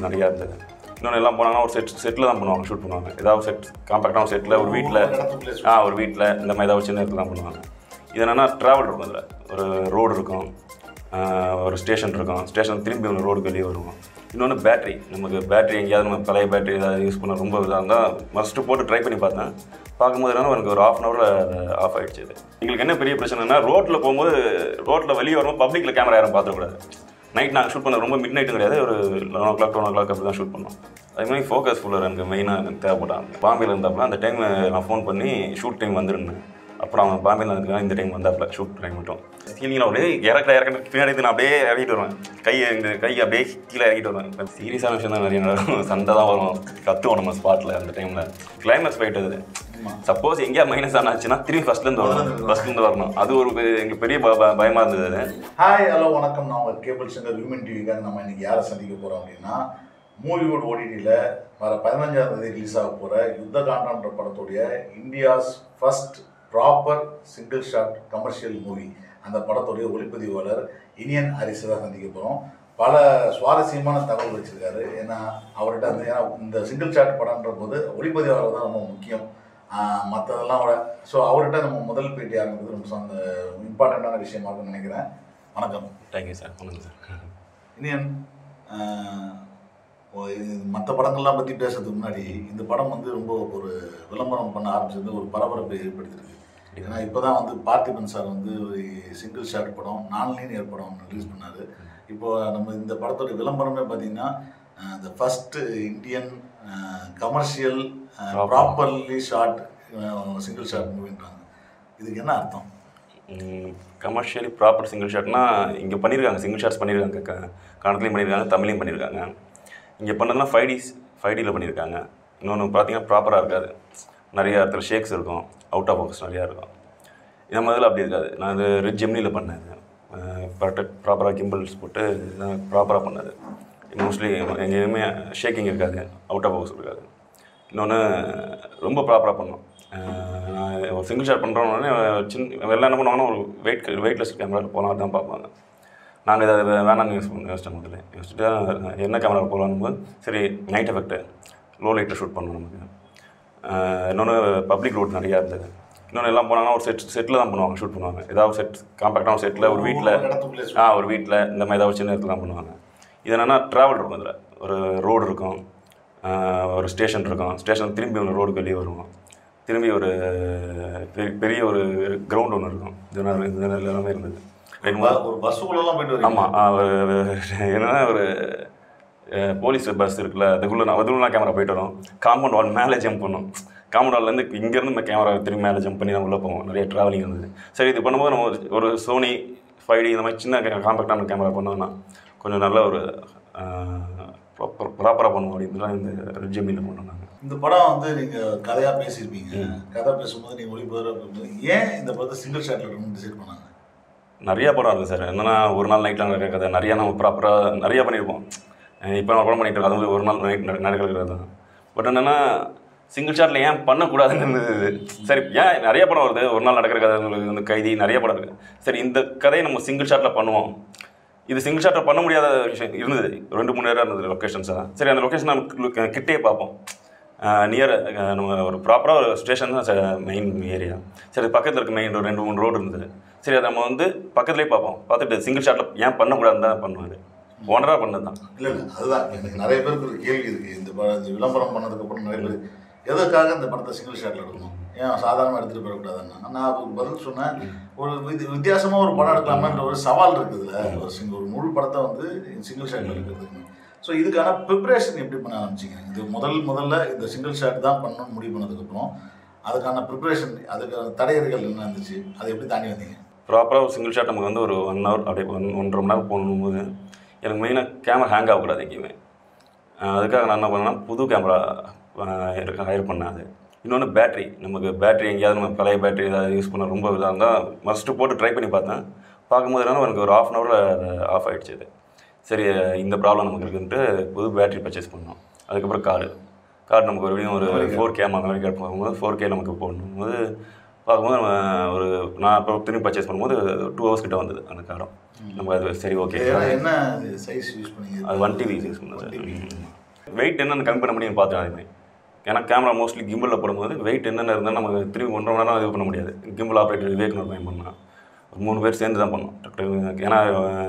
நிறையா இருந்தது இன்னொன்று எல்லாம் போனாங்கன்னா ஒரு செட் செட்டில் தான் பண்ணுவாங்க ஷூட் பண்ணுவாங்க ஏதாவது செட் காம்பேக்டாக ஒரு செட்டில் ஒரு வீட்டில் இடத்துக்குள்ளே ஆ ஒரு வீட்டில் இந்த மாதிரி ஏதாவது சின்ன இடத்துல தான் பண்ணுவாங்க இது என்னென்னா ட்ராவல் இருக்கும் அதில் ஒரு ரோடு இருக்கும் ஆ, ஒரு ஸ்டேஷன் இருக்கும் ஸ்டேஷன் திரும்பி ஒரு ரோடு வெளியே வருவோம் இன்னொன்று பேட்டரி நமக்கு பேட்டரி எங்கேயாவது நம்ம பழைய பேட்டரி ஏதாவது யூஸ் பண்ண ரொம்ப இதாக இருந்தால் மஸ்ட்டு போட்டு ட்ரை பண்ணி பார்த்தேன் பார்க்கும்போது என்னன்னா எனக்கு ஒரு ஆஃப் அன் ஹவரில் ஆஃப் ஆகிடுச்சு இது எங்களுக்கு என்ன பெரிய பிரச்சனைனா ரோட்டில் போகும்போது ரோட்டில் வெளியே வரும்போது பப்ளிக்கில் கேமரா யாரும் பார்த்துக்கூடாது நைட் நாங்கள் ஷூட் பண்ண ரொம்ப மிட் நைட்டும் கிடையாது ஒரு eleven o'clock twelve o'clock அப்படி தான் ஷூட் பண்ணோம் அதே மாதிரி ஃபோக்கஸ் ஃபுல்லர் எனக்கு மெயினாக எனக்கு தேவைப்பட்டான் பாம்பேல இருந்தாப்புல அந்த டைம் நான் ஃபோன் பண்ணி ஷூட் டைம் வந்துருந்தேன் அப்புறம் அவன் பாம்பேல இருந்துருக்கான் இந்த டைம் வந்தாப்புல ஷூட் டைம் மட்டும் ஃபீலிங்கில் அப்படியே இறக்க இறக்க பின்னாடி இருந்து நான் அப்படியே இறக்கிட்டு வருவேன் கையை இந்த கையை அப்படியே கீழே இறக்கிட்டு வருவேன் சீரியஸான விஷயம் தான் நிறைய நடக்கும் சண்டை தான் வரும் கத்துவோம் நம்ம ஸ்பாட்டில் அந்த டைமில் கிளைமேக்ஸ் ஃபைட் அது சப்போஸ் எங்கேயா மைனஸ் ஆனாச்சுன்னா திரும்பி ஃபர்ஸ்ட்லேருந்து வரணும் ஃபர்ஸ்ட்லேருந்து வரணும் அது ஒரு பெ- எங்களுக்கு பெரிய ப- ப- பயமா இருந்தது அது ஹாய் ஹலோ வணக்கம் நான் உங்கள் கேபிள் சங்கர் ஹியூமன் டிவிக்காக நம்ம இன்னைக்கு யாரை சந்திக்க போகிறோம் அப்படின்னா மூவிவுட் ஓடிடியில் வர பதினஞ்சாம் தேதி ரிலீஸ் ஆக போகிற யுத்த காண்டம்ன்ற படத்துடைய India's first proper single shot commercial movie அந்த படத்துடைய ஒளிப்பதிவாளர் இனியன் ஹரிசை தான் சந்திக்க போகிறோம் பல சுவாரஸ்யமான தகவல் வச்சிருக்காரு ஏன்னா அவர்கிட்ட அந்த ஏன்னா இந்த சிங்கிள் ஷாட் படம்ன்ற போது ஒளிப்பதிவாளர் தான் ரொம்ப முக்கியம் மற்றதெல்லாம் விட ஸோ அவர்கிட்ட நம்ம முதல் பேட்டி ஆரம்பிக்கிறது ரொம்ப அந்த இம்பார்ட்டண்ட்டான விஷயமா இருக்கும்னு நினைக்கிறேன் வணக்கம் தேங்க்யூ சார் வணக்கம் சார் இனியன் மற்ற படங்கள்லாம் பற்றி பேசுறதுக்கு முன்னாடி இந்த படம் வந்து ரொம்ப ஒரு விளம்பரம் பண்ண ஆரம்பிச்சது ஒரு பரபரப்பை ஏற்படுத்தியிருக்கு ஏன்னா இப்போ தான் வந்து பார்த்திபன் சார் வந்து ஒரு சிங்கிள் ஷாட் படம் நான் லீனியர் படம் ரிலீஸ் பண்ணார் இப்போ நம்ம இந்த படத்தோட விளம்பரமே பார்த்தீங்கன்னா the first Indian commercial properly shot single shot மூவின்றாங்க இதுக்கு என்ன அர்த்தம் கமர்ஷியலி ப்ராப்பர் சிங்கிள் ஷாட்னா இங்கே பண்ணியிருக்காங்க சிங்கிள் ஷாட்ஸ் பண்ணியிருக்காங்க க கணக்குலையும் பண்ணியிருக்காங்க தமிழ்லையும் பண்ணியிருக்காங்க இங்கே பண்ணதுலாம் ஃபைவ் டிஸ் ஃபைவ் டியில் பண்ணியிருக்காங்க இன்னொன்று பார்த்தீங்கன்னா ப்ராப்பராக இருக்காது நிறைய இடத்துல ஷேக்ஸ் இருக்கும் அவுட் ஆஃப் ஃபோக்கஸ் நிறையா இருக்கும் நம்ம இதில் அப்படி இருக்காது நான் இது ரெட் ஜெம்னியில் பண்ணேன் ப்ராடக்ட் ப்ராப்பராக கிம்பிள்ஸ் போட்டு ப்ராப்பராக பண்ணது மோஸ்ட்லி எங்கேயுமே ஷேக்கிங் இருக்காது அவுட் ஆஃப் ஃபோக்கஸ் இருக்காது இன்னொன்று ரொம்ப ப்ராப்பராக பண்ணோம் அஹ் நான் ஒரு சிங்கிள் ஷாட் பண்ணுறோன்னே சின்ன எல்லாம் என்ன பண்ணுவாங்கன்னா ஒரு வெயிட் வெயிட்லெஸ் கேமரா போகலாம் தான் பார்ப்பாங்க நாங்கள் இதை வே- வேணாம்னு யூஸ் பண்ண யோசிச்சோம் முதல்ல யோசிச்சுட்டு என்ன கேமரா போகலான்னு போது சரி நைட் எஃபெக்ட்டு லோ லைட்டில் ஷூட் பண்ணணும் நமக்கு இன்னொன்று பப்ளிக் ரோட் நிறையா இருந்தது இன்னொன்று எல்லாம் போனாங்கன்னா ஒரு செட் செட்டில் தான் பண்ணுவாங்க ஷூட் பண்ணுவாங்க ஏதாவது செட் காம்பேக்டான செட்டில் ஒரு வீட்டில் இடத்துக்குள்ளே ஆ ஒரு வீட்டில் இந்த மாதிரி ஏதாவது ஒரு சின்ன இடத்துல தான் பண்ணுவாங்க இது என்னென்னா ட்ராவல் இருக்கும் அதில் ஒரு ரோடு இருக்கும் ஆ, ஒரு ஸ்டேஷன் இருக்கும் ஸ்டேஷன் திரும்பி ஒரு ரோடுக்கு வெளியே வருவோம் திரும்பி ஒரு பெரிய பெரிய ஒரு கிரவுண்ட் ஒன்று இருக்கும் இது நல்லா- இது நல்லா எல்லாமே இருந்தது ரெண்டு மூணு ஒரு பஸ்ஸுக்குள்ளெல்லாம் போயிட்டு வரீங்க ஆமாம் என்னன்னா ஒரு அஹ், போலீஸ் பஸ் இருக்குல்ல அதுக்குள்ளே நான் அதுக்குள்ள கேமரா போயிட்டு வரோம் காம்பவுண்ட் வால் மேலே ஜம்ப் பண்ணோம் காம்பவுண்ட் வால்லேருந்து இங்கேருந்து நம்ம கேமரா திரும்பி மேலே ஜம்ப் பண்ணி நம்ம உள்ளே போவோம் நிறைய ட்ராவலிங் இருந்தது சரி இது பண்ணும்போது நம்ம ஒரு- ஒரு சோனி ஃபைவ் டி இந்த மாதிரி சின்ன காம்பேக்டான கேமரா பண்ணோம்னா கொஞ்சம் நல்ல ஒரு ப்ராப்பர் ப்ராப்பராக பண்ணுவோம் அப்படின்னு இந்த ரெட்ஜெமியில் பண்ணோம் நாங்கள் இந்த படம் வந்து நீங்க கதையா பேசியிருப்பீங்க கதை பேசும்போது நீங்க ஒளிபரப்பு ஏன் இந்த படத்தை சிங்கிள் ஷாட்ல எடுக்கணும்னு டிசைட் பண்ணாங்க நிறைய படம் இருக்குது சார் என்னன்னா ஒரு நாள் நைட்டில் நடக்கிற கதை நிறையா நம்ம ப்ராப்பராக நிறையா பண்ணியிருப்போம் இப்போ நம்ம படம் பண்ணிட்டு இருக்கோம் அது வந்து ஒரு நாள் நைட் நடக்கிறது தான் பட் என்னென்னா சிங்கிள் ஷாட்டில் ஏன் பண்ணக்கூடாதுன்னு இருந்தது சரி ஏன் நிறைய படம் வருது ஒரு நாள் நடக்கிற கதை உங்களுக்கு வந்து கைதி நிறைய படம் இருக்குது சரி இந்த கதையை நம்ம சிங்கிள் ஷாட்டில் பண்ணுவோம் இது சிங்கிள் ஷாட்டில் பண்ண முடியாத விஷயம் இருந்தது ரெண்டு மூணு நேரம் இருந்தது லொக்கேஷன்ஸ் எல்லாம் சரி அந்த லொக்கேஷன் நம்ம கிட்டே பார்ப்போம் நியர் நம்ம ஒரு ப்ராப்பராக ஒரு ஸ்டேஷன் தான் மெயின் ஏரியா சரி பக்கத்தில் இருக்க மெயின் ரெண்டு மூணு ரோடு இருந்தது சரி அதை நம்ம வந்து பக்கத்துலேயே பார்ப்போம் பார்த்துட்டு சிங்கிள் ஷாட்டில் ஏன் பண்ணக்கூடாதுன்னு தான் பண்ணுவார் ஒன்றராக பண்ணது தான் இல்ல இல்ல அதுதான் எனக்கு நிறைய பேருக்கு ஒரு கேள்வி இருக்கு இந்த படம் இந்த விளம்பரம் பண்ணதுக்கு அப்புறம் நிறைய பேர் எதுக்காக இந்த படத்தை சிங்கிள் ஷாட்ல எடுக்கணும் ஏன் சாதாரணமாக எடுத்துட்டு போயிடக்கூடாதுன்னா நான் அதுக்கு பதில் சொன்னேன் ஒரு வித் வித்தியாசமா ஒரு படம் எடுக்கலாமான்ற ஒரு சவால் இருக்குதுல்ல ஒரு சிங்கிள் ஒரு முழு படத்தை வந்து சிங்கிள் ஷாட்ல எடுக்கிறதுக்கு ஸோ இதுக்கான ப்ரிப்பரேஷன் எப்படி பண்ண ஆரம்பிச்சிங்க இது முதல் முதல்ல இந்த சிங்கிள் ஷாட் தான் பண்ணணும்னு முடிவு பண்ணதுக்கப்புறம் அதுக்கான ப்ரிப்பரேஷன் அதுக்கான தடையறைகள் என்ன இருந்துச்சு அதை எப்படி தாண்டி வந்தீங்க ப்ராப்பராக ஒரு சிங்கிள் ஷாட் நமக்கு வந்து ஒரு ஒன் ஹவர் அப்படியே ஒன் ஒன்றரை மணி நேரம் போகும்போது எனக்கு மெயினாக கேமரா ஹேங் ஆகக்கூடாது எங்கேயுமே அஹ் அதுக்காக நான் என்ன பண்ணேன்னா புது கேமரா ஹையர் பண்ணேன் அது இன்னொன்று பேட்ரி நமக்கு பேட்ரி எங்கேயாவது நம்ம பழைய பேட்ரி ஏதாவது யூஸ் பண்ண ரொம்ப இதாக இருந்தால் மஸ்ட்டு போட்டு ட்ரை பண்ணி பார்த்தேன் பார்க்கும்போது என்னன்னா எனக்கு ஒரு ஆஃப் அன் ஹவரில் ஆஃப் ஆகிடுச்சு இது சரி இந்த ப்ராப்ளம் நமக்கு இருக்குன்ட்டு புது பேட்டரி பர்ச்சேஸ் பண்ணோம் அதுக்கப்புறம் கார்டு கார்டு நமக்கு ஒரு ஒரு ஃபோர் கே மெமரி கார்டு பார்க்கும்போது ஃபோர் கே நமக்கு போடணும்போது பார்க்கும்போது நம்ம ஒரு நான் இப்போ திரும்பி பர்ச்சேஸ் பண்ணும்போது டூ ஹவர்ஸ் கிட்ட வந்தது அந்த கார்டும் நம்ம அது சரி ஓகே என்ன சைஸ் யூஸ் பண்ணீங்க அது ஒன் டிவி யூஸ் பண்ணது One TV. ம். வெயிட் என்னென்ன கம்மி பண்ண முடியும்னு பார்த்தேன் அதுமாதிரி ஏன்னா கேமரா மோஸ்ட்லி கிம்பிளில் போடும்போது வெயிட் என்னென்ன இருந்தால் நமக்கு திரும்பி ஒன்றரை மணி நேரம் இது பண்ண முடியாது கிம்பிள் ஆப்ரேட்டர் விவேக் பையன் பண்ணான் ஒரு மூணு பேர் சேர்ந்து தான் பண்ணோம் டக்கு- ஏன்னா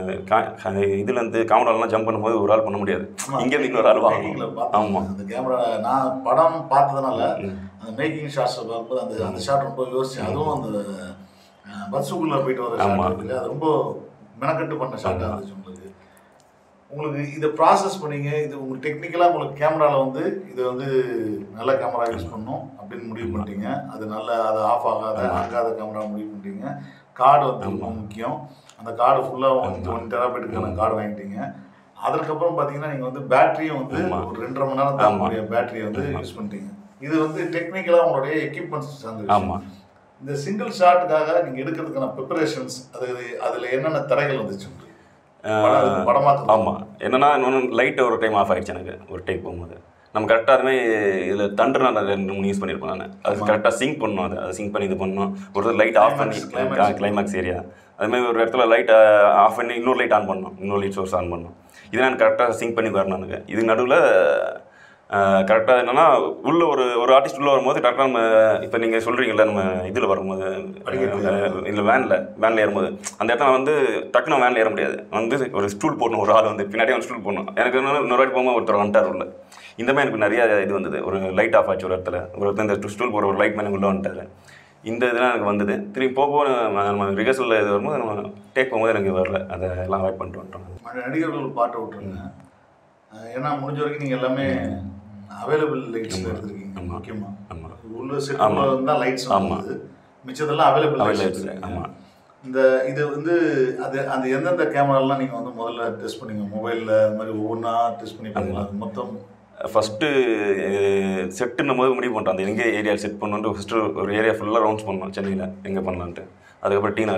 இதுலேருந்து கேமராலாம் ஜம்ப் பண்ணும்போது ஒரு ஆள் பண்ண முடியாது இங்கேருந்து இன்னொரு ஆள் Making ல வாங்கணும் பார்த்தேன். ஆமாம் அந்த கேமரா நான் படம் பார்த்ததுனால அந்த மேக்கிங் ஷாட்ஸ் பார்க்கும்போது அந்த அந்த ஷாட் ரொம்ப யோசிச்சேன் அதுவும் அந்த பஸ்ஸுக்குள்ளே போயிட்டு வர ஷாட் ஆமா. இருக்குல்ல அது ரொம்ப மெனக்கட்டு பண்ண ஷாட்டாக இருந்துச்சு உங்களுக்கு உங்களுக்கு இதை ப்ராசஸ் பண்ணீங்க இது உங்களுக்கு டெக்னிக்கலாக உங்களுக்கு கேமராவில் வந்து இது வந்து நல்ல கேமரா யூஸ் பண்ணணும் அப்படின்னு முடிவு பண்ணிட்டீங்க அது நல்ல அது ஆஃப் ஆகாத ஆகாத கேமரா முடிவு பண்ணிட்டீங்க கார்டு வந்து ரொம்ப முக்கியம் அந்த கார்டு ஃபுல்லாக ஒன் ஒன் டெராபைட்டுக்கான கார்டு வாங்கிட்டீங்க அதற்கப்புறம் பார்த்தீங்கன்னா நீங்கள் வந்து பேட்டரியும் வந்து ஆமா. ஒரு ரெண்டரை மணி நேரம் தாங்கக்கூடிய பேட்டரியை வந்து யூஸ் பண்ணிட்டீங்க இது வந்து டெக்னிக்கலாக உங்களுடைய எக்யூப்மெண்ட்ஸ் சார்ந்த ஆமாம் இந்த சிங்கிள் ஷாட்டுக்காக நீங்கள் எடுக்கிறதுக்கான ப்ரிப்பரேஷன்ஸ் அது அதில் என்னென்ன தடைகள் வந்துச்சு உங்களுக்கு படம் படமாக்க ஆமாம் என்னன்னா இன்னொன்று லைட் ஒரு டைம் ஆஃப் ஆயிடுச்சு எனக்கு ஒரு டைம் போகும்போது நம்ம கரெக்டாக அதுமாதிரி இதில் தண்டர் நான் ரெண்டு மூணு யூஸ் பண்ணியிருப்பேன் நான் அது கரெக்டாக சிங்க் பண்ணணும் அது அதை சிங்க் பண்ணி இது பண்ணணும் ஒரு லைட் ஆஃப் பண்ணி Climax. கிளைமேக்ஸ் ஏரியா அதுமாதிரி ஒரு இடத்துல லைட் ஆஃப் பண்ணி இன்னொரு லைட் ஆன் பண்ணணும் இன்னொரு லைட் சோர்ஸ் ஆன் பண்ணணும் இது நான் கரெக்டாக சிங்க் பண்ணி வரணும் எனக்கு இது நடுவில் கரெக்டாக என்னன்னா உள்ள ஒரு ஒரு ஆர்டிஸ்ட் உள்ள வரும்போது கரெக்டாக நம்ம இப்போ நீங்கள் சொல்கிறீங்கல்ல நம்ம இதில் வரும்போது இல்லை வேனில் வேனில் ஏறும்போது அந்த இடத்துல வந்து டக்குனு வேனில் ஏற முடியாது வந்து ஒரு ஸ்டூல் போடணும் ஒரு ஆள் வந்து பின்னாடி வந்து ஸ்டூல் போடணும் எனக்கு இன்னொரு இன்னொரு வாட்டி போகும்போது ஒருத்தர் வந்துட்டார் உள்ள இந்த மாதிரி எனக்கு நிறைய இது வந்தது ஒரு லைட் ஆஃப் ஆச்சு ஒரு இடத்துல ஒரு இடத்துல இந்த ஸ்டூல் போகிற ஒரு லைட் மேன் உள்ள வந்துட்டாரு இந்த இதெல்லாம் எனக்கு வந்தது திரும்பி போக போக நம்ம நம்ம ரிஹர்சலில் இது வரும்போது நம்ம டேக் போகும்போது எனக்கு வரல அதை எல்லாம் அவாய்ட் பண்ணிட்டு வந்துட்டோம் மற்ற நடிகர்கள் பாட்டை விட்டுருங்க அஹ் ஏன்னா முடிஞ்ச வரைக்கும் நீங்கள் எல்லாமே அவைலபிள் லைட்ஸில் எடுத்திருக்கீங்க ஆமா. முக்கியமாக ஆமாம் உள்ள செட்டுக்குள்ள இருந்தால் லைட்ஸ் வந்தது மிச்சதெல்லாம் அவைலபிள் லைட்ஸ் அவைலபிள் எடுத்திருக்கீங்க ஆமாம் இந்த இது வந்து அது அந்த எந்தெந்த கேமராலாம் நீங்கள் வந்து முதல்ல டெஸ்ட் பண்ணீங்க மொபைலில் அது மாதிரி ஒவ்வொன்றா டெஸ்ட் பண்ணி பார்த்தீங்களா அது மொத்தம் ஃபஸ்ட்டு செட்டுன்னும் போது முடிவு பண்ணிட்டோம் அந்த எங்கே ஏரியா செட் பண்ணணுன்ட்டு ஃபஸ்ட்டு ஒரு ஏரியா ஃபுல்லாக ரவுண்ட்ஸ் பண்ணோம் சென்னையில் எங்கே பண்ணலான்ட்டு அதுக்கப்புறம் டி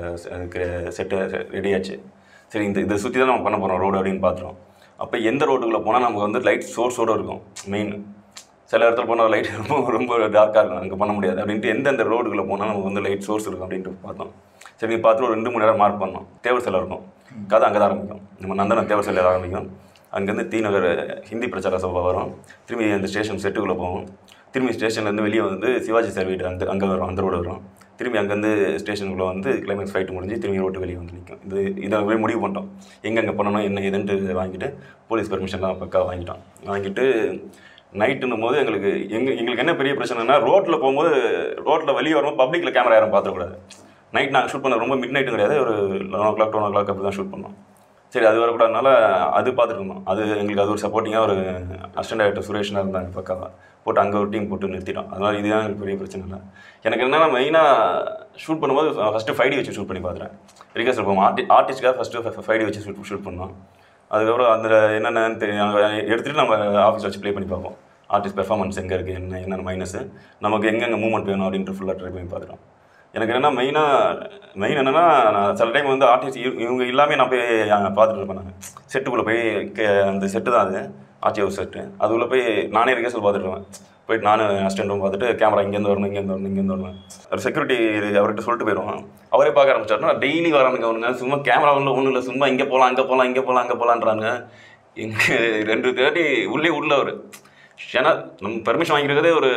நகரில் செட்டு ரெடி ஆச்சு சரி இந்த இதை சுற்றி தான் நம்ம பண்ண போகிறோம் ரோடு அப்படின்னு பார்த்துறோம் அப்போ எந்த ரோட்டுக்குள்ளே போனால் நமக்கு வந்து லைட் சோர்ஸோடு இருக்கும் மெயின் சில இடத்துல போனால் லைட் ரொம்ப ரொம்ப டார்க்காக இருக்கும் அங்கே பண்ண முடியாது அப்படின்ட்டு எந்தெந்த ரோடுக்குள்ளே போனால் நமக்கு வந்து லைட் சோர்ஸ் இருக்கும் அப்படின்ட்டு பார்த்தோம் சரி நீ பார்த்துட்டு ஒரு ரெண்டு மூணு நேரம் மார்க் பண்ணோம் தேவர் சிலை இருக்கும் கதை அங்கே தான் ஆரம்பிக்கும் நம்ம நந்தனம் தேவர் சிலையில் ஆரம்பிக்கும் அங்கேருந்து டி நகர் ஹிந்தி பிரச்சார சபை வரும் திரும்பி அந்த ஸ்டேஷன் செட்டுக்குள்ளே போவோம் திரும்பி ஸ்டேஷன்லேருந்து வெளியே வந்து சிவாஜி சார் வீடு அந்த அங்கே வரும் அந்த ரோடு வரும் திரும்பி அங்கேருந்து ஸ்டேஷனுக்குள்ளே வந்து கிளைமேக்ஸ் ஃபைட் முடிஞ்சு திரும்பி ரோட்டு வெளியே வந்து நிற்கும் இது இதை போய் முடிவு பண்ணிட்டோம் எங்கெங்கே பண்ணணும் என்ன ஏதுன்ட்டு வாங்கிட்டு போலீஸ் பெர்மிஷன்லாம் பக்கா வாங்கிட்டோம் வாங்கிட்டு நைட்டுன்னும் போது எங்களுக்கு எங்க எங்களுக்கு என்ன பெரிய பிரச்சனைனா ரோட்டில் போகும்போது ரோட்டில் வெளியே வரும்போது பப்ளிக்கில் கேமரா யாரும் பார்த்துக்கூடாது நைட் நாங்கள் ஷூட் பண்ண ரொம்ப மிட் நைட்டும் கிடையாது ஒரு eleven o'clock twelve o'clock அப்படி தான் ஷூட் பண்ணோம் சரி அது வரக்கூடாதுனால அது பார்த்துட்டு இருந்தோம் அது எங்களுக்கு அது ஒரு சப்போர்ட்டிங்காக ஒரு அசிஸ்டன்ட் டைரக்டர் சுரேஷ்னா இருந்தாங்க பக்காவாக போட்டு அங்கே ஒரு டீம் போட்டு நிறுத்திட்டோம் அதனால் இதுதான் எனக்கு பெரிய பிரச்சனை இல்லை எனக்கு என்னன்னா மெயினாக ஷூட் பண்ணும்போது ஃபஸ்ட்டு ஃபைவ் டி வச்சு ஷூட் பண்ணி பார்த்துறேன் ரிகர்சல் போவோம் ஆர்டி ஆர்டிஸ்ட்காக ஃபஸ்ட்டு ஃபைவ் டி வச்சு ஷூட் ஷூட் பண்ணோம் அதுக்கப்புறம் அதில் என்னென்னு தெரியும் நாங்கள் எடுத்துகிட்டு நம்ம ஆஃபீஸ் வச்சு ப்ளே பண்ணி பார்ப்போம் ஆர்டிஸ்ட் பெர்ஃபார்மன்ஸ் எங்கே இருக்குது என்ன என்னென்ன மைனஸு நமக்கு எங்கெங்கே மூவ்மெண்ட் வேணும் அப்படின்ட்டு ஃபுல்லாக ட்ரை பண்ணி பார்த்துட்டோம் எனக்கு என்னென்னா மெயினாக மெயின் என்னென்னா நான் சில டைம் வந்து ஆர்டிஸ்ட் இவங்க எல்லாமே நான் போய் அஹ், பார்த்துட்டு இருப்பேன் நான் செட்டுக்குள்ளே போய் கே- அந்த செட்டு தான் அது ஆர்டி ஹவுஸ் செட்டு அதுக்குள்ளே போய் நானே ரிகர்சல் பார்த்துட்டு இருப்பேன் போயிட்டு நானும் அசிஸ்டண்ட்டும் பார்த்துட்டு கேமரா இங்கேருந்து வரணும் இங்கேருந்து வரணும் இங்கேருந்து வரணும் ஒரு செக்யூரிட்டி அவர்கிட்ட சொல்லிட்டு போயிடுவான் அவரே பார்க்க ஆரம்பிச்சாருன்னா டெய்லி வரானுங்க அவனுங்க சும்மா கேமரா ஒன்றும் ஒன்றும் இல்லை சும்மா இங்கே போகலாம் அங்கே போகலாம் இங்கே போகலாம் அங்கே போகலான்றாங்க எங்க ரெண்டு தேர்ட்டி உள்ளே உள்ள அவர் ஏன்னா நம்ம பெர்மிஷன் வாங்கியிருக்கிறதே ஒரு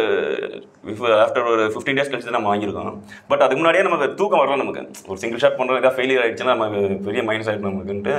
ஆஃப்டர் ஒரு ஃபிஃப்டீன் டேஸ் கழிச்சு தான் நம்ம வாங்கியிருக்கோம் பட் அதுக்கு முன்னாடியே நமக்கு தூக்கம் வரல நமக்கு ஒரு சிங்கிள் ஷாட் பண்ணுறோம் ஏதாவது ஃபெயிலியர் ஆகிடுச்சுன்னா நமக்கு பெரிய மைனஸ் ஆகிடும் நமக்குன்ட்டு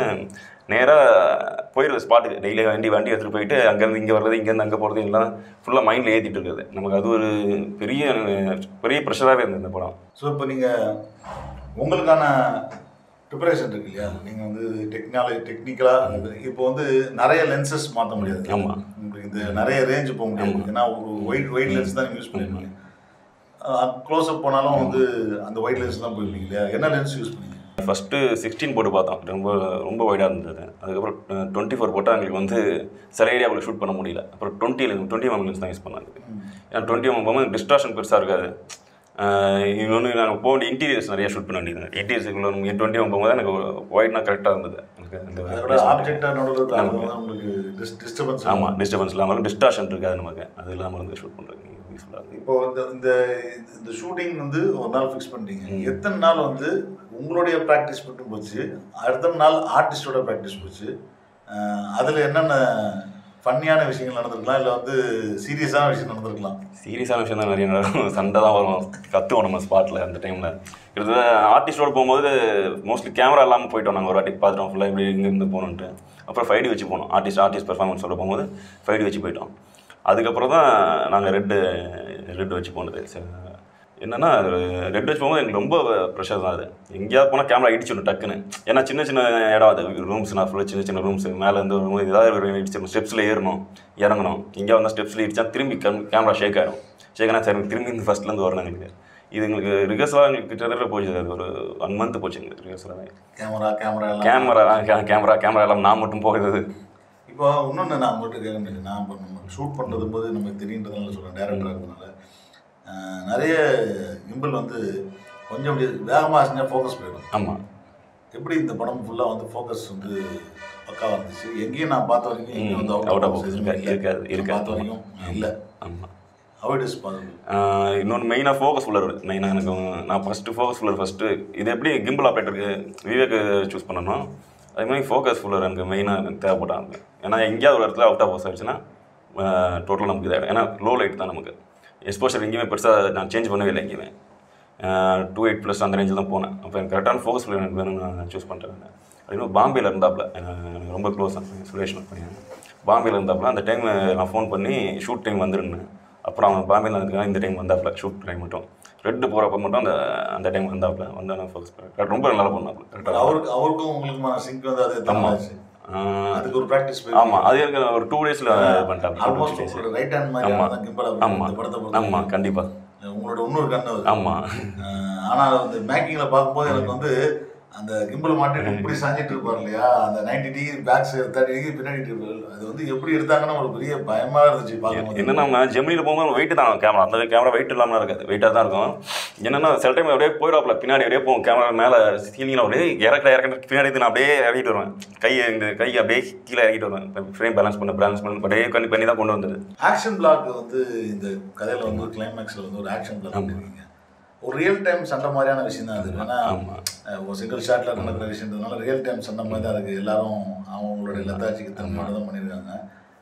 நேராக போயிடுது ஸ்பாட்டுக்கு டெய்லி வண்டி வண்டி எடுத்துகிட்டு போயிட்டு அங்கேருந்து இங்கே வர்றது இங்கேருந்து அங்கே போகிறது எல்லாம் ஃபுல்லாக மைண்டில் ஏற்றிட்டு இருக்குது நமக்கு அது ஒரு பெரிய பெரிய ப்ரெஷராகவே இருந்தது இந்த படம் ஸோ இப்போ நீங்கள் உங்களுக்கான ப்ரிப்பரேஷன் இருக்கு இல்லையா நீங்கள் வந்து டெக்னாலஜி டெக்னிக்கலாக இப்போ வந்து நிறைய லென்சஸ் மாற்ற முடியாது ஆமா. உங்களுக்கு இந்த நிறைய ரேஞ்ச் போக முடியாது ஏன்னா ஒரு ஒயிட் ஒயிட் லென்ஸ் தான் நீங்கள் யூஸ் பண்ணிருக்கீங்க க்ளோஸ்அப் போனாலும் வந்து அந்த ஒயிட் லென்ஸ் தான் போயிருக்கீங்க இல்லையா என்ன லென்ஸ் யூஸ் பண்ணீங்க ஃபஸ்ட்டு சிக்ஸ்டீன் போட்டு பார்த்தோம் ரொம்ப ரொம்ப வைடாக இருந்தது அதுக்கப்புறம் டுவெண்ட்டி ஃபோர் போட்டால் எங்களுக்கு வந்து சில ஏரியாவில் ஷூட் பண்ண முடியல அப்புறம் டுவெண்ட்டியில் டுவெண்ட்டி எம் லென்ஸ் தான் யூஸ் பண்ணாங்க ஏன்னா டுவெண்ட்டி எம் போகும்போது டிஸ்ட்ராக்ஷன் பெருசாக இருக்காது இன்னொன்று நாங்கள் போக வேண்டிய இன்டீரியர்ஸ் நிறைய ஷூட் பண்ண வேண்டியது இன்டீரியர்ஸுக்குள்ள டுவெண்ட்டி எம் போகும்போது எனக்கு ஒயிட்னா கரெக்டாக இருந்தது எனக்கு அதோட அந்த ஆப்ஜெக்டாக நடுவில் தான் உங்களுக்கு டிஸ் டிஸ்டர்பன்ஸ் ஆமாம் டிஸ்டர்பன்ஸ் இல்லாமல் டிஸ்ட்ராக்ஷன் இருக்காது நமக்கு அது இல்லாமல் வந்து ஷூட் பண்ணுறதுக்கு யூஸ்ஃபுல்லாக இருக்குது இப்போ இந்த இந்த இந்த ஷூட்டிங் வந்து ஒரு நாள் ஃபிக்ஸ் பண்ணிட்டீங்க எத்தனை நாள் வந்து உங்களுடைய ப்ராக்டிஸ் மட்டும் போச்சு அடுத்த நாள் ஆர்டிஸ்டோட ப்ராக்டிஸ் போச்சு அதில் என்னென்ன ஃபன்னியான விஷயங்கள் நடந்திருக்கலாம் இல்லை வந்து சீரியஸான விஷயம் நடந்திருக்கலாம் சீரியஸான விஷயம் தான் நிறைய நடக்கும் சண்டை தான் வரும் கற்றுவோம் நம்ம ஸ்பாட்டில் அந்த டைமில் கிட்டத்தட்ட ஆர்டிஸ்டோட போகும்போது மோஸ்ட்லி கேமரா இல்லாமல் போயிட்டோம் நாங்கள் ஒரு வாட்டி பார்த்துட்டோம் ஃபுல்லாக இப்படி இங்கேருந்து போகணுன்ட்டு அப்புறம் ஃபைடி வச்சு போனோம் ஆர்டிஸ்ட் ஆர்டிஸ்ட் பெர்ஃபார்மன்ஸோட போகும்போது ஃபைடி வச்சு போயிட்டோம் அதுக்கப்புறம் தான் நாங்கள் ரெட்டு ரெட் வச்சு போனது சரி என்னன்னா ரெட் வச்சு போகும்போது எனக்கு ரொம்ப ப்ரெஷர் தான் அது எங்கேயாவது போனால் கேமரா இடிச்சிடும் டக்குன்னு ஏன்னா சின்ன சின்ன இடம் அது ரூம்ஸ் நான் ஃபுல்லாக சின்ன சின்ன ரூம்ஸ் மேலே இருந்து ஒரு room ஏதாவது ஒரு இடிச்சிடும் ஸ்டெப்ஸில் ஏறணும் இறங்கணும் எங்கேயா வந்தால் ஸ்டெப்ஸில் இடிச்சா திரும்பி கேமரா ஷேக் ஆகிடும் ஷேக் ஆனால் சரி திரும்பி இந்த ஃபஸ்ட்லேருந்து வரணும் எங்களுக்கு இது எங்களுக்கு ரிகர்ஸலாக எங்களுக்கு கிட்டத்தட்ட போச்சு அது ஒரு ஒன் மந்த் போச்சு எங்களுக்கு ரிகர்ஸலாக கேமரா கேமரா எல்லாம் கேமரா கேமரா கேமரா எல்லாம் நான் மட்டும் போகிறது இப்போ இன்னொன்று நான் உங்கள்கிட்ட கேட்க முடியாது நான் இப்போ நம்ம ஷூட் பண்ணுறது போது நமக்கு தெரியுன்றதுனால சொல்கிறேன் டேரக்டராக இருக்கிறதுனால அஹ், நிறைய கிம்பிள் வந்து கொஞ்சம் அப்படி வேகமாக செஞ்சால் ஃபோக்கஸ் போயிடும் ஆமாம் எப்படி இந்த படம் ஃபுல்லாக வந்து ஃபோக்கஸ் வந்து பக்காவாக இருந்துச்சு எங்கேயும் நான் பார்த்த வரைக்கும் எங்கேயும் வந்து ம், out out of of focus focus எதுவுமே இருக்காது, இல்லை இருக்காது. பார்த்த வரைக்கும் இல்லை ஆமாம் how it is possible இன்னொன்று மெயினாக ஃபோக்கஸ் ஃபுல்லர் மெயினாக எனக்கு நான் ஃபஸ்ட்டு ஃபோக்கஸ் ஃபுல்லர் ஃபஸ்ட்டு இது எப்படி கிம்பிள் ஆப்ரேட்டருக்கு விவேக் சூஸ் பண்ணணும் அதே மாதிரி ஃபோக்கஸ் ஃபுல்லர் எனக்கு மெயினாக எனக்கு தேவைப்பட்டாங்க ஏன்னா எங்கேயாவது ஒரு இடத்துல அவுட் ஆஃப் ஃபோக்கஸ் ஆயிடுச்சுன்னா டோட்டலாக நமக்கு இதாகிடும் ஏன்னா லோ லைட் தான் நமக்கு எக்ஸ்போஷர் எங்கேயுமே பெருசாக நான் சேஞ்ச் பண்ணவே இல்லை எங்கேயுமே டூ எயிட் ப்ளஸ் அந்த ரேஞ்சில் தான் போனேன் அப்போ எனக்கு கரெக்டான ஃபோக்கஸ் ஃபுல்லர் எனக்கு வேணும்னு நான் சூஸ் பண்ணுறேன் அதுவும் பாம்பேயில் இருந்தாப்புல எனக்கு ரொம்ப க்ளோஸ் சுரேஷ் பையன் பாம்பேயில் இருந்தாப்புல அந்த டைம் நான் ஃபோன் பண்ணி ஷூட் டைம் வந்துருந்தேன் அப்புறம் அவன் பாம்பேயில் இருந்துக்காக இந்த டைம் வந்தாப்புல ஷூட் டைம் மட்டும் ரெட்டு போகிறப்ப மட்டும் அந்த அந்த டைம் வந்தாப்புல வந்து நான் ஃபோக்கஸ் பண்ணேன் ரொம்ப நல்லா பண்ணாப்புல கரெக்டாக அவருக்கு அவருக்கும் உங்களுக்குமான சிங்க் வந்து அது எத்தனை ஆமா. ஆச்சு அதுக்கு ஒரு ப்ராக்டிஸ் ஆமாம் அது எனக்கு ஒரு டூ டேஸில் பண்ணிட்டாப்புல ஆல்மோஸ்ட் உங்களோட ரைட் ஹேண்ட் மாதிரி ஆமா. தான் கிம்பல் ஆமா. இந்த படத்தை பொறுத்த ஆமாம் கண்டிப்பாக வரைக்கும். உங்களோட இன்னொரு கண்ணு அது ஆமாம் அஹ் ஆனால் வந்து மேக்கிங்கில் பார்க்கும்போது எனக்கு வந்து அந்த கிம்பிள் மாட்டிட்டு இப்படி சாஞ்சிட்டு இருப்பார் இல்லையா அந்த ninety degree back side thirty degree பின்னாடி இருப்பாரு. அது வந்து எப்படி எடுத்தாங்கன்னு ஒரு பெரிய பயமா இருந்துச்சு பார்க்கும்போது என்னன்னா நம்ம ஜெமினியில் போகும்போது வெயிட் தான் கேமரா அந்த கேமரா வெயிட் இல்லாமல் இருக்காது வெயிட்டாக தான் இருக்கும் என்னன்னா சில டைம் அப்படியே போயிடாப்புல பின்னாடி அப்படியே போகும் கேமரா மேலே சீலிங்கில் அப்படியே இறக்க இறக்க பின்னாடி இருந்து நான் அப்படியே இறக்கிட்டு வருவேன் கையை இந்த கையை அப்படியே கீழே இறக்கிட்டு வருவேன் ஃப்ரேம் பேலன்ஸ் பண்ண பேலன்ஸ் பண்ண அப்படியே பண்ணி பண்ணி தான் கொண்டு வந்தது ஆக்ஷன் பிளாக் வந்து இந்த கதையில வந்து கிளைமேக்ஸ்ல வந்து ஒரு ஆக்ஷன் பிளாக் பண்ணிருக்கீங்க ஒரு ரியல் டைம் சண்டை மாதிரியான விஷயம் தான் அது ஏன்னா ஆமாம் அஹ், ஒரு சிங்கிள் ஷாட்ல நடக்கிற விஷயன்றதுனால ரியல் டைம் சண்டை மாதிரி தான் இருக்கு எல்லாரும் அவங்களுடைய லத்தாச்சிக்கு தன்மையோட தான் பண்ணியிருக்காங்க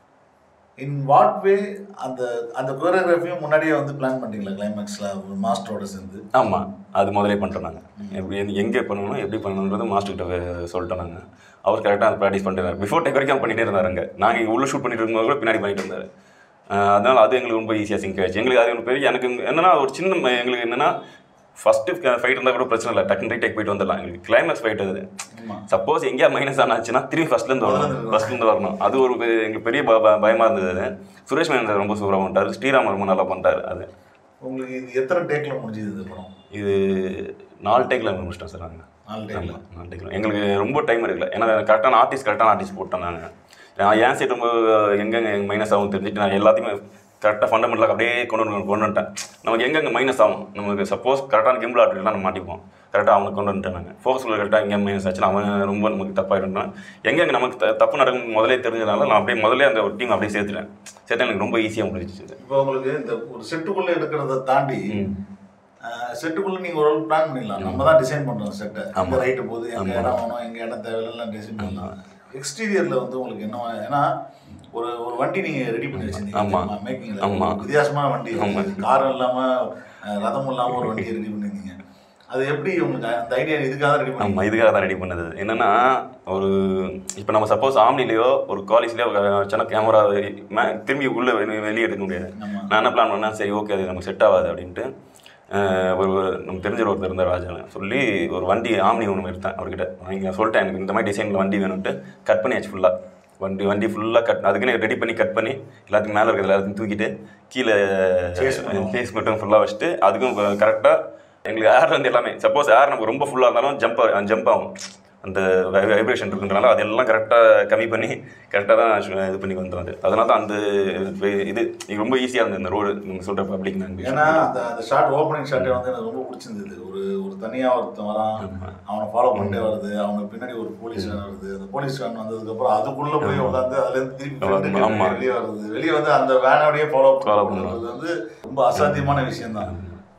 இன் வாட் வே அந்த அந்த கோரியோகிராஃபியும் முன்னாடியே வந்து பிளான் பண்ணிட்டீங்களா கிளைமேக்ஸ்ல ஒரு மாஸ்டரோட சேர்ந்து ஆமாம் அது முதலே பண்ணிட்டோம் நாங்கள் எப்படி எங்கே பண்ணணும் எப்படி பண்ணணுன்றது மாஸ்டர்கிட்ட சொல்லிட்டோம் நாங்கள் அவர் கரெக்டாக அந்த ப்ராக்டிஸ் பண்ணிட்டு பிஃபோர் டேக் வரைக்கும் பண்ணிட்டே இருந்தார் அங்கே நாங்கள் இங்கே உள்ள ஷூட் பண்ணிட்டு இருக்கும்போது கூட பின்னாடி பண்ணிட்டு இருந்தார் அஹ் அதனால அது எங்களுக்கு ரொம்ப ஈஸியாக சிங்க் ஆயிடுச்சு எங்களுக்கு அது ஒரு பெரிய எனக்கு என்னன்னா ஒரு சின்ன ம- எங்களுக்கு என்னன்னா ஃபஸ்ட்டு ஃபைட் இருந்தால் கூட பிரச்சனை இல்லை டக்குனு டேக் போயிட்டு வந்துடலாம் எங்களுக்கு கிளைமேக்ஸ் ஃபைட் அது ஆமா சப்போஸ் எங்கேயா மைனஸ் ஆனாச்சுன்னா திரும்பி ஃபர்ஸ்ட்லேருந்து வரணும் ஃபர்ஸ்ட்லேருந்து வரணும் அது ஒரு பெ- எங்களுக்கு பெரிய ப- ப- பயமா இருந்தது அது சுரேஷ் மேனன் சார் ரொம்ப சூப்பராக பண்ணிட்டாரு ஸ்ரீராம் ரொம்ப நல்லா பண்ணிட்டாரு அது உங்களுக்கு இது எத்தனை டேக்ல முடிஞ்சது இந்த படம் இது நாலு டேக்கில் முடிச்சிட்டோம் சார் நாங்கள் நாலு டேக்ல ஆமாம் நாலு டேக்கில் எங்களுக்கு ரொம்ப டைம் எடுக்கல ஏன்னா கரெக்டான ஆர்டிஸ்ட் கரெக்டான ஆர்டிஸ்ட் போட்டோம் நாங்கள் நான் ஏன் சைட் ரொம்ப எங்கெங்கே மைனஸ் ஆகும் தெரிஞ்சுட்டு நான் எல்லாத்தையுமே கரெக்டாக ஃபண்டமெண்டலாக அப்படியே கொண்டு வந்து கொண்டு வந்துட்டேன் நமக்கு எங்கெங்கே மைனஸ் ஆகும் நமக்கு சப்போஸ் கரெக்டான கிம்பிள் ஆர்டிஸ்ட்லாம் நம்ம மாட்டிப்போம் கரெக்டாக அவனுக்கு கொண்டு வந்துட்டேன் நாங்கள் ஃபோக்கஸில் கரெக்டாக எங்கே மைனஸ் ஆச்சுன்னா அவன் ரொம்ப நமக்கு தப்பாகிடும் எங்கெங்கே நமக்கு த- தப்பு நடக்கும் முதலே தெரிஞ்சதுனால நான் அப்படியே முதல்ல அந்த ஒரு டீம் அப்படியே சேர்த்துட்டேன் சேர்த்து எனக்கு ரொம்ப ஈஸியாக முடிஞ்சிச்சு இது. இப்போ உங்களுக்கு இந்த ஒரு செட்டுக்குள்ள எடுக்கிறத தாண்டி ம். செட்டுக்குள்ள நீங்க ஒரு பிளான் பண்ணிடலாம் நம்ம தான் டிசைன் பண்றோம் செட்டை ஆமா. எங்க ரைட்டு போகுது எங்க ஆமா. இடம் வேணும் எங்க இடம் தேவையில்லாம் டிசைன் பண்ணலாம் எக்ஸ்டீரியர்ல வந்து உங்களுக்கு என்ன ஏன்னா ஒரு ஒரு வண்டி நீங்க ரெடி பண்ணி ஆமா. வச்சிருந்தீங்க மேக்கிங்ல ஆமா. வித்தியாசமான வண்டி ஆமா. காரம் இல்லாம அஹ், ரதம் இல்லாம ஒரு வண்டி ரெடி பண்ணிருந்தீங்க அது எப்படி உங்களுக்கு அந்த ஐடியா இதுக்காக ரெடி பண்ணி ஆமாம் இதுக்காக தான் ரெடி பண்ணது என்னன்னா ஒரு இப்போ நம்ம சப்போஸ் ஆம்னிலேயோ ஒரு காலேஜ்லேயோ வச்சோன்னா கேமரா திரும்பி உள்ளே வெளியே எடுக்க முடியாது ஆமா. நான் என்ன பிளான் பண்ணேன் சரி ஓகே அது நமக்கு செட் ஆகாது அப்படின்ட்டு அஹ், ஒரு ஒரு நம்ம தெரிஞ்ச ஒருத்தர் இருந்தார் ராஜன் சொல்லி ஒரு வண்டி ஆம்னி ஒன்று எடுத்தேன் அவர்கிட்ட வாங்கி சொல்லிட்டேன் எனக்கு இந்த மாதிரி டிசைனில் வண்டி வேணும்ட்டு கட் பண்ணியாச்சு ஃபுல்லாக வண்டி வண்டி ஃபுல்லாக கட் அதுக்குன்னு ரெடி பண்ணி கட் பண்ணி எல்லாத்துக்கும் மேலே இருக்கிறது எல்லாத்தையும் தூக்கிட்டு கீழே Chase பண்ணுவோம். ஃபேஸ் மட்டும் ஃபுல்லாக வச்சுட்டு அதுக்கும் கரெக்டாக எங்களுக்கு ஏர் வந்து எல்லாமே சப்போஸ் ஏர் நமக்கு ரொம்ப ஃபுல்லாக இருந்தாலும் ஜம்ப் ஜம்ப் ஆகும் அந்த வைப்ரேஷன் இருக்குன்றனால அதெல்லாம் கரெக்டாக கம்மி பண்ணி கரெக்டாக தான் சு- இது பண்ணி வந்துடும் அது அதனால தான் அந்த வே- இது இது ரொம்ப ஈஸியாக இருந்தது இந்த ரோடு நீங்கள் சொல்கிற பப்ளிக் ஏன்னா அந்த அந்த ஷார்ட் ஓப்பனிங் ஷாட்டே வந்து எனக்கு ரொம்ப பிடிச்சிருந்தது ஒரு ஒரு தனியாக ஒருத்தன் வரான் அவனை ஃபாலோ பண்ணிட்டே வருது அவனுக்கு பின்னாடி ஒரு போலீஸ் வேன் வருது அந்த போலீஸ் வேன் வந்ததுக்கப்புறம் அதுக்குள்ள போய் உட்காந்து அதுலேருந்து திருப்பி front ஆமா. க்கு வெளியே வருது வெளியே வந்து அந்த வேனோடய ஃபாலோ Follow பண்ணுறது வந்து ரொம்ப அசாத்தியமான விஷயம் தான்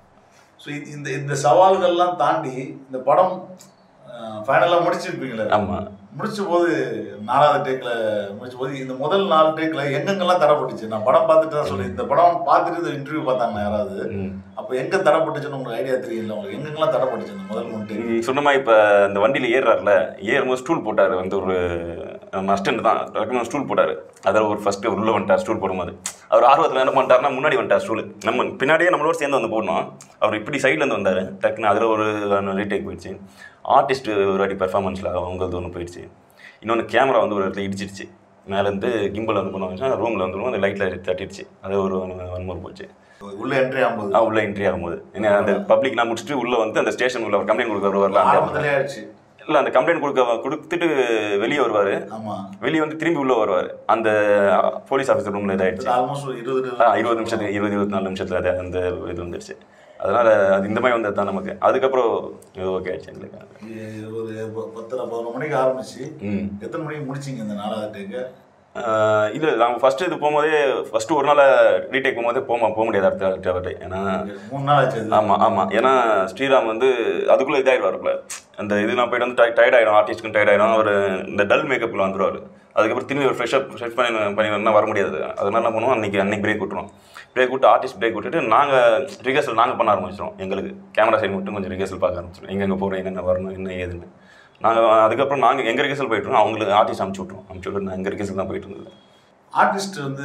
ஸோ இந்த இந்த சவால்கள்லாம் தாண்டி இந்த படம் ஃபைனலாக முடிச்சிருப்பீங்களே ஆமாம் முடிச்ச போது நாலாவது டேக்ல முடிச்ச போது இந்த முதல் நாலு டேக்ல எங்கெங்கெல்லாம் தடப்பட்டுச்சு நான் படம் பார்த்துட்டு தான் சொல்லி இந்த படம் பார்த்துட்டு இந்த இன்டர்வியூ பார்த்தாங்க யாராவது ம். அப்போ எங்க தடப்பட்டுச்சுன்னு உங்களுக்கு ஐடியா தெரியல உங்களுக்கு எங்கெங்கெல்லாம் தடப்பட்டுச்சு இந்த முதல் மூணு டேக் நீ சொன்ன மாதிரி இப்போ இந்த வண்டியில் ஏறுறாருல ஏறும்போது ஸ்டூல் போட்டார் வந்து ஒரு அஸ்டன்ட் தான் டக்குனு ஸ்டூல் போட்டார் அதில் ஒரு ஃபஸ்ட்டு உள்ளே வந்துட்டார் ஸ்டூல் போடும்போது அவர் ஆர்வத்தில் என்ன பண்ணிட்டாருன்னா முன்னாடி வந்துட்டார் ஸ்டூல் நம்ம பின்னாடியே நம்மளோட சேர்ந்து வந்து போடணும் அவர் இப்படி சைட்லேருந்து வந்தார் டக்குன்னு அதில் ஒரு ரீடேக் போயிடுச்சு ஆர்டிஸ்ட் ஒரு வாட்டி பெர்ஃபார்மன்ஸில் அவங்களது ஒன்று போயிடுச்சு இன்னொன்று கேமரா வந்து ஒரு இடத்துல இடிச்சிடுச்சு மேலேருந்து கிம்பிள் வந்து பண்ணுவாங்க ரூமில் வந்துடும் அந்த லைட்டில் தட்டிடுச்சு அது ஒரு வன்முறை போச்சு உள்ள என்ட்ரி ஆகும்போது ஆ, உள்ள என்ட்ரி ஆகும்போது ஏன்னா அந்த பப்ளிக் நான் முடிச்சுட்டு உள்ள வந்து அந்த ஸ்டேஷன் உள்ள கம்ப்ளைண்ட் கொடுக்க வருவார்ல அந்த ஆரம்பத்திலே ஆயிடுச்சு இல்லை அந்த கம்ப்ளைண்ட் கொடுக்க கொடுத்துட்டு வெளியே வருவார் ஆமா வெளியே வந்து திரும்பி உள்ள வருவார் அந்த போலீஸ் ஆஃபீஸர் ரூமில் இதாயிடுச்சு ஆல்மோஸ்ட் ஒரு இருபது ஆ இருபது நிமிஷத்துக்கு இருபது இருபத்தி நாலு நிமிஷத்தில் அது அந்த இது வந்துருச்சு அதனால் அது இந்த மாதிரி வந்தது தான் நமக்கு அதுக்கப்புறம் இது ஓகே ஆயிடுச்சு எங்களுக்கு இது ஒரு ப- பத்தரை பதினொரு மணிக்கு ஆரம்பிச்சு ம் எத்தனை மணிக்கு முடிச்சீங்க இந்த நாலாவது டேக்கு இல்லை நாங்கள் ஃபஸ்ட்டு இது போகும்போதே ஃபஸ்ட்டு ஒரு நாள் ரீடேக் போகும்போதே போக போக முடியாது அடுத்த அடுத்த வாட்டி ஏன்னா மூணு நாள் ஆச்சு அது. ஆமாம் ஆமாம் ஏன்னா ஸ்ரீராம் வந்து அதுக்குள்ளே இதாகிடுவாருக்குள்ள அந்த இது நான் போயிட்டு வந்து டை டயர்ட் ஆகிடும் ஆர்டிஸ்ட்க்கும் டயர்ட் ஆகிடும் அவர் இந்த டல் மேக்கப்பில் வந்துடுவார் அதுக்கப்புறம் திரும்பி ஒரு ஃப்ரெஷ்ஷப் ஃப்ரெஷ் பண்ணி பண்ணி வரணும்னா வர முடியாது அதனால என்ன பண்ணுவோம் அன்றைக்கி அன்றைக்கி பிரேக் விட்டுருவோம் பிரேக் விட்டு ஆர்டிஸ்ட் பிரேக் விட்டுட்டு நாங்கள் ரிஹர்சல் நாங்கள் பண்ண ஆரம்பிச்சிடும் எங்களுக்கு கேமரா சைடு மட்டும் கொஞ்சம் ரிஹர்சல் பார்க்க ஆரம்பிச்சிடும் எங்கெங்கே போகிறோம் என்னென்ன வரணும் என்ன ஏதுன்னு நாங்கள் அதுக்கப்புறம் நாங்கள் எங்கள் ரிஹர்சல் போயிட்டுருவோம் அவங்களுக்கு ஆர்டிஸ்ட் அமுச்சு விட்ருவோம் அமுச்சு விட்டு நான் எங்கள் ரிஹர்சல் தான் போயிட்டு இருந்தது ஆர்டிஸ்ட் வந்து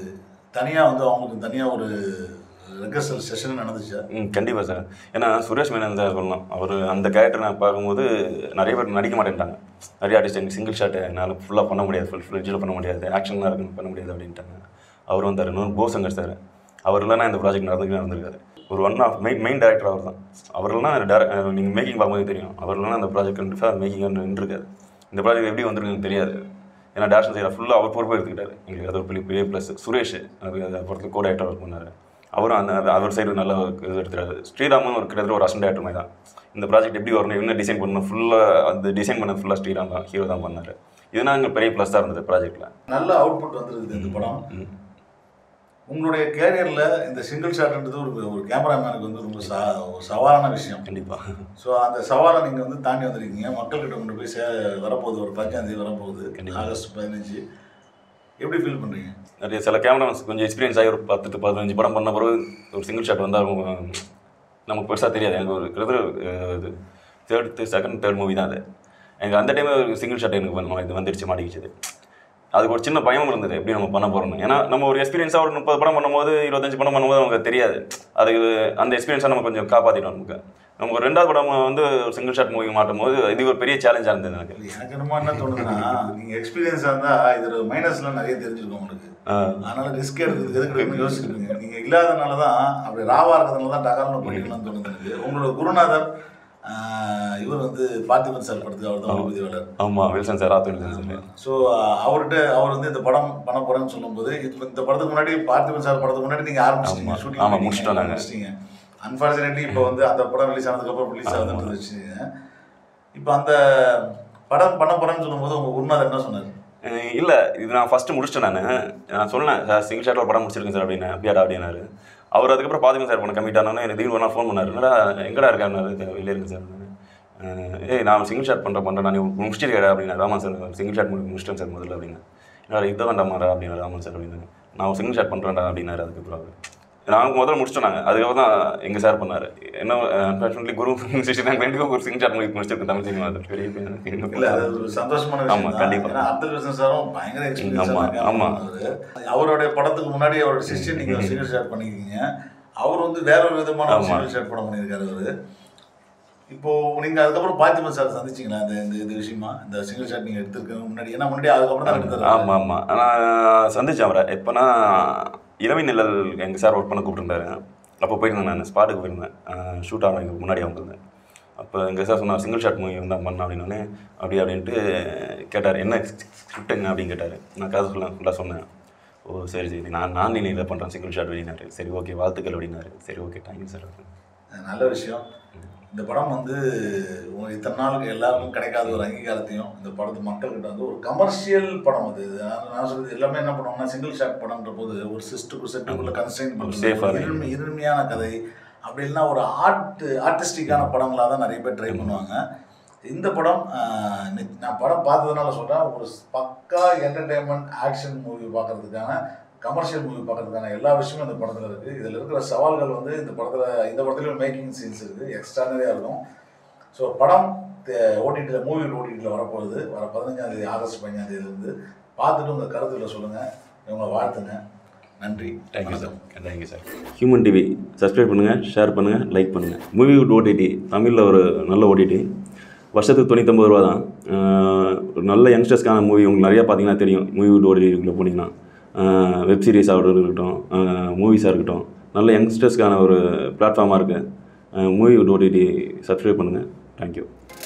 தனியா வந்து அவங்களுக்கு தனியா ஒரு ரெகர்சல் செஷன் நடந்துச்சு ம் கண்டிப்பாக சார் ஏன்னா சுரேஷ் மேனன் தான் சொல்லலாம் அவர் அந்த கேரக்டர் நான் பார்க்கும்போது நிறைய பேர் நடிக்க மாட்டேன்ட்டாங்க நிறைய ஆர்டிஸ்ட் எனக்கு சிங்கிள் ஷாட் என்னால் ஃபுல்லாக பண்ண முடியாது ஃபுல் ஃப்ளெஜில் பண்ண முடியாது ஆக்ஷன்லாம் இருக்குன்னு பண்ண முடியாது அப்படின்ட்டாங்க அவர் வந்தார் இன்னொரு போசங்கர் சார் அவர் இல்லைனா இந்த ப்ராஜெக்ட் நடந்துக்கு நடந்திருக்காரு ஒரு one of main main director அவர் தான் அவர் இல்லைனா டேரக்ட் நீங்கள் மேக்கிங் பார்க்கும்போது தெரியும் அவர் இல்லைனா அந்த ப்ராஜெக்ட் கண்டிப்பாக மேக்கிங் நின்றுருக்காரு இந்த ப்ராஜெக்ட் எப்படி வந்திருக்குன்னு தெரியாது ஏன்னா டேரக்ஷன் சைடில் ஃபுல்லாக அவர் பொறுப்பு எடுத்துக்கிட்டாரு எங்களுக்கு அது ஒரு பெரிய பெரிய ப்ளஸ் சுரேஷ் அது அந்த படத்தில் கோட் ஆக்டர் ஒர்க் பண்ணார் அவரும் அந்த அந்த- அவர் சைடு நல்ல இது எடுத்துறாரு ஸ்ரீராமும் ஒரு கிட்டத்தட்ட ஒரு அசன் டேரக்டர் மாதிரி தான் இந்த ப்ராஜெக்ட் எப்படி வரணும் என்ன டிசைன் பண்ணணும் ஃபுல்லாக அந்த டிசைன் பண்ண ஃபுல்லாக ஸ்ரீராம் தான் ஹீரோ தான் பண்ணார் இதுனா எங்கள் பெரிய ப்ளஸ் தான் இருந்தது ப்ராஜெக்ட்டில் நல்ல அவுட்புட் வந்திருக்குது இந்த படம் உங்களுடைய கேரியர்ல இந்த சிங்கிள் ஷாட்ன்றது ஒரு ஒரு கேமராமேனுக்கு வந்து ரொம்ப சா ஒரு சவாலான விஷயம் கண்டிப்பாக ஸோ அந்த சவாலை நீங்கள் வந்து தாண்டி வந்திருக்கீங்க மக்கள்கிட்ட கொண்டு போய் சே வரப்போகுது ஒரு பஞ்சாந்தேதி வரப்போகுது கண்டிப்பா. ஆகஸ்ட் பதினஞ்சு எப்படி ஃபீல் பண்ணுறீங்க நிறைய சில கேமராமேன்ஸ் கொஞ்சம் எக்ஸ்பீரியன்ஸ் ஆகி ஒரு பத்து to பதினஞ்சு படம் பண்ண பிறகு ஒரு சிங்கிள் ஷாட் வந்தால் அவங்க நமக்கு பெருசாக தெரியாது எனக்கு ஒரு கிட்டத்தட்ட அஹ், இது தேர்ட் செகண்ட் தேர்ட் மூவி தான் அது எனக்கு அந்த டைம் ஒரு சிங்கிள் ஷாட் எனக்கு வந்து இது வந்துருச்சு மாட்டிக்கிச்சது அதுக்கு ஒரு சின்ன பயமும் இருந்தது எப்படி நம்ம பண்ண போகிறோம்னு ஏன்னா நம்ம ஒரு எக்ஸ்பீரியன்ஸாக ஒரு முப்பது படம் பண்ணும்போது இருபத்தஞ்சு படம் பண்ணும்போது நமக்கு தெரியாது அது அந்த எக்ஸ்பீரியன்ஸாக நம்ம கொஞ்சம் காப்பாற்றிட்டோம் நமக்கு நமக்கு ஒரு ரெண்டாவது படம் வந்து ஒரு சிங்கிள் ஷாட் மூவி மாட்டும் போது இது ஒரு பெரிய சேலஞ்சாக இருந்தது எனக்கு எனக்கு என்னமோ என்ன தோணுதுன்னா நீங்கள் எக்ஸ்பீரியன்ஸாக இருந்தால் இதில் மைனஸ்லாம் நிறைய தெரிஞ்சிருக்கும் உங்களுக்கு ஆஹ் அதனால ரிஸ்க் எடுக்கிறதுக்கு எதுக்கு எடுக்கணும்னு யோசிச்சிருப்பீங்க நீங்கள் இல்லாதனால தான் அப்படி ராவா இருக்கிறதுனால தான் டகால்னு பண்ணிக்கலாம்னு தோணுது எனக்கு உங்களோட குருநாதர் ஆஹ், இவர் வந்து பார்த்திபன் சார் படத்துக்கு அவர் தான் ஒளிப்பதிவாளர் ஆமாம் வில்சன் சார் ஆத்து வில்சன் சார் ஸோ அவர்கிட்ட அவர் வந்து இந்த படம் பண்ண போறேன்னு சொல்லும்போது இது இந்த படத்துக்கு முன்னாடி பார்த்திபன் சார் படத்துக்கு முன்னாடி நீங்கள் ஆரம்பிச்சிட்டீங்க ஆமா. ஷூட்டிங் ஆமா, முடிச்சிட்டோம் நாங்க. முடிச்சிட்டீங்க அன்ஃபார்ச்சுனேட்லி இப்போ வந்து அந்த படம் ரிலீஸ் ஆனதுக்கப்புறம் ரிலீஸ் ஆகுதுன்றது வச்சுங்க இப்போ அந்த படம் பண்ண போறேன்னு சொல்லும்போது உங்க குருநாதர் என்ன சொன்னார் அஹ் இல்ல இது நான் ஃபர்ஸ்ட் முடிச்சிட்டேன் நான் நான் சொன்னேன் சார் சிங்கிள் ஷாட்டில் ஒரு படம் முடிச்சிருக்கேன் சார் அப்படின்னு அப்படியாடா அப்படின்னாரு அவர் அதுக்கப்புறம் பாத்துக்கங்க சார் பண்ண கம்மிட் ஆனோன்னு எனக்கு திடீர்னு ஒரு நாள் ஃபோன் பண்ணாரு என்னடா எங்கடா இருக்காரு வெளியே இருக்கு சார் அஹ் ஏய் நான் சிங்கிள் ஷாட் பண்ணுற பண்ணுறேன் நான் முடிச்சிருக்கேடா அப்படின்னா ஆமாம் சார் சிங்கிள் ஷாட் முடிச்சிட்டேன் சார் முதல்ல அப்படின்னு என்ன இதை வேண்டாமாடா அப்படின்னாரு ஆமாம் சார் அப்படின்னு நான் சிங்கிள் ஷாட் பண்ணுறேன்டா அப்படின்னாரு அதுக்கப்புறம் அவரு. நாங்கள் முதல்ல முடிச்சிட்டோம் நாங்கள் அதுக்கப்புறம் தான் எங்கள் சார் பண்ணார் என்ன அன்ஃபார்ச்சுனேட்லி குரு சிக்ஸ்டி நாங்கள் ரெண்டுக்கும் ஒரு சிங்கிள் ஷாட் மூவி முடிச்சிருக்கோம் தமிழ் சினிமா அது பெரிய இல்ல அது ஒரு சந்தோஷமான ஆமா, விஷயம் தான். கண்டிப்பா. ஏன்னா அப்துல் ஹசன் சாரும் பயங்கர ஆமா, ஆமா. எக்ஸ்பீரியன்ஸ் அவருடைய படத்துக்கு முன்னாடி அவரோட சிஸ்டர் நீங்க சிங்கிள் ஷாட் பண்ணிருக்கீங்க அவர் வந்து வேற ஒரு விதமான ஆமா. சிங்கிள் ஷாட் படம் பண்ணியிருக்காரு அவரு இப்போ நீங்க அதுக்கப்புறம் பார்த்திபன் சார் சந்திச்சீங்களா இந்த இந்த இது விஷயமா இந்த சிங்கிள் ஷாட் நீங்க எடுத்திருக்க முன்னாடி ஏன்னா முன்னாடி அதுக்கப்புறம் தான் எடுத்தாரு ஆமாம் ஆமாம் நான் சந்திச்சேன் அவரை எப்போனா இரவி நிழல் எங்கள் சார் ஒர்க் பண்ண கூப்பிட்டுருந்தாரு அப்போ போயிருந்தேன் நான் ஸ்பாட்டுக்கு போயிருந்தேன் ஷூட் ஆனதுக்கு முன்னாடி வந்திருந்தேன் அப்போ எங்கள் சார் சொன்னார் சிங்கிள் ஷாட் மூவி தான் பண்ண அப்படின்னோடனே அப்படி அப்படின்ட்டு கேட்டார் என்ன ஸ்கிரிப்ட் என்ன அப்படின்னு கேட்டார் நான் கதை சொல்ல ஃபுல்லாக சொன்னேன் ஓ சரி சரி நான் நான் நிலையில் பண்ணுறேன் சிங்கிள் ஷாட் அப்படின்னாரு சரி ஓகே வாழ்த்துக்கள் அப்படின்னாரு சரி ஓகே தேங்க்யூ சார் நல்ல விஷயம் இந்த படம் வந்து உங்க இத்தனை நாளுக்கு எல்லாருக்கும் கிடைக்காத ஒரு அங்கீகாரத்தையும் இந்த படத்து மக்கள்கிட்ட வந்து ஒரு கமர்ஷியல் படம் அது நான் நான் சொல்றது எல்லாமே என்ன பண்ணுவாங்கன்னா சிங்கிள் ஷாட் படம்ன்ற போது ஒரு சிஸ்டுக்கு செட்டுக்குள்ள கன்ஸ்டைன் Safe ஆ பண்ணுறது இருமை இருமையான கதை அப்படி இல்லைன்னா ஒரு ஆர்ட் ஆர்டிஸ்டிக்கான படங்களாக தான் நிறைய பேர் ட்ரை பண்ணுவாங்க இந்த படம் ஆஹ், நி- நான் படம் பார்த்ததுனால சொல்கிறேன் ஒரு பக்கா என்டர்டெயின்மெண்ட் ஆக்ஷன் மூவி பார்க்கறதுக்கான கமர்ஷியல் மூவி பார்க்கறதுக்கான எல்லா விஷயமும் இந்த படத்தில் இருக்குது இதில் இருக்கிற சவால்கள் வந்து இந்த படத்தில் இந்த படத்துலையும் மேக்கிங் சீன்ஸ் இருக்குது எக்ஸ்ட்ரானரியாக இருக்கும் ஸோ படம் ஓடிடியில் மூவி ஓடிடியில் வரப்போகுது வர பதினஞ்சாம் தேதி ஆகஸ்ட் பதினஞ்சாம் தேதியிலேருந்து பார்த்துட்டு உங்கள் கருத்துக்களை சொல்லுங்கள் இவங்களை வாழ்த்துங்க நன்றி தேங்க்யூ வணக்கம். Sir thank you sir human TV subscribe பண்ணுங்கள் ஷேர் பண்ணுங்கள் லைக் பண்ணுங்கள் மூவி விட் ஓடிடி தமிழில் ஒரு நல்ல ஓடிடி வருஷத்துக்கு தொண்ணூத்தொம்பது ரூபா தான் ஆஹ் ஒரு நல்ல யங்ஸ்டர்ஸ்க்கான மூவி உங்களுக்கு நிறையா பார்த்தீங்கன்னா தெரியும் மூவி விட் ஓடிடிக்குள்ளே போனீங்கன்னா வெப் சீரிஸ் ஆகட்டும் இருக்கட்டும் மூவிஸாக இருக்கட்டும் நல்ல யங்ஸ்டர்ஸ்க்கான ஒரு பிளாட்ஃபார்மாக இருக்குது மூவி விட் ஓடிடி சப்ஸ்கிரைப் பண்ணுங்கள் தேங்க்யூ